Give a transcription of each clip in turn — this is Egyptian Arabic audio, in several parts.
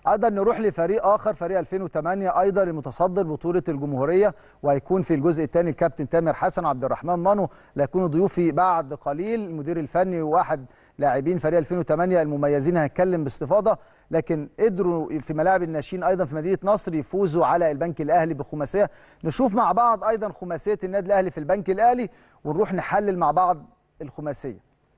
ايضا نروح لفريق اخر فريق 2008 ايضا المتصدر بطوله الجمهوريه وهيكون في الجزء الثاني الكابتن تامر حسن وعبد الرحمن مانو اللي هيكونوا ضيوفي بعد قليل المدير الفني وواحد لاعبين فريق 2008 المميزين هنتكلم باستفاضه لكن قدروا في ملاعب الناشئين ايضا في مدينه نصر يفوزوا على البنك الاهلي بخماسيه نشوف مع بعض ايضا خماسيه النادي الاهلي في البنك الاهلي ونروح نحلل مع بعض الخماسيه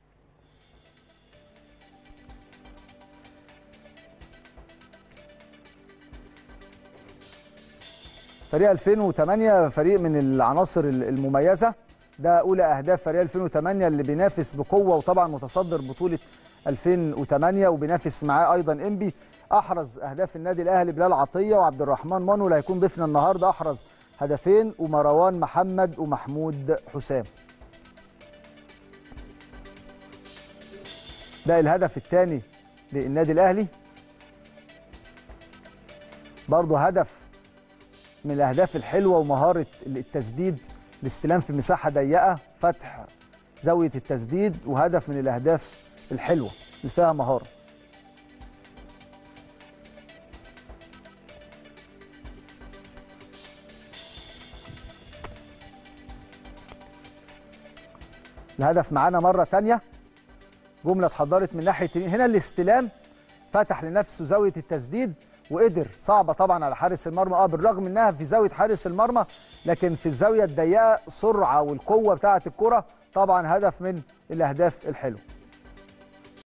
فريق 2008 فريق من العناصر المميزه ده اولى اهداف فريق 2008 اللي بينافس بقوه وطبعا متصدر بطوله 2008 وبينافس معاه ايضا انبي احرز اهداف النادي الاهلي بلال عطيه وعبد الرحمن مانو اللي هيكون ضيفنا النهارده احرز هدفين ومروان محمد ومحمود حسام ده الهدف الثاني للنادي الاهلي برضه هدف من الاهداف الحلوه ومهاره التسديد الاستلام في مساحه ضيقه فتح زاويه التسديد وهدف من الاهداف الحلوه اللي فيها مهاره الهدف معانا مره ثانيه جمله اتحضرت من ناحيه هنا الاستلام فتح لنفسه زاويه التسديد وقدر صعبه طبعا على حارس المرمى اه بالرغم انها في زاويه حارس المرمى لكن في الزاويه الضيقه سرعه والقوه بتاعه الكره طبعا هدف من الاهداف الحلوه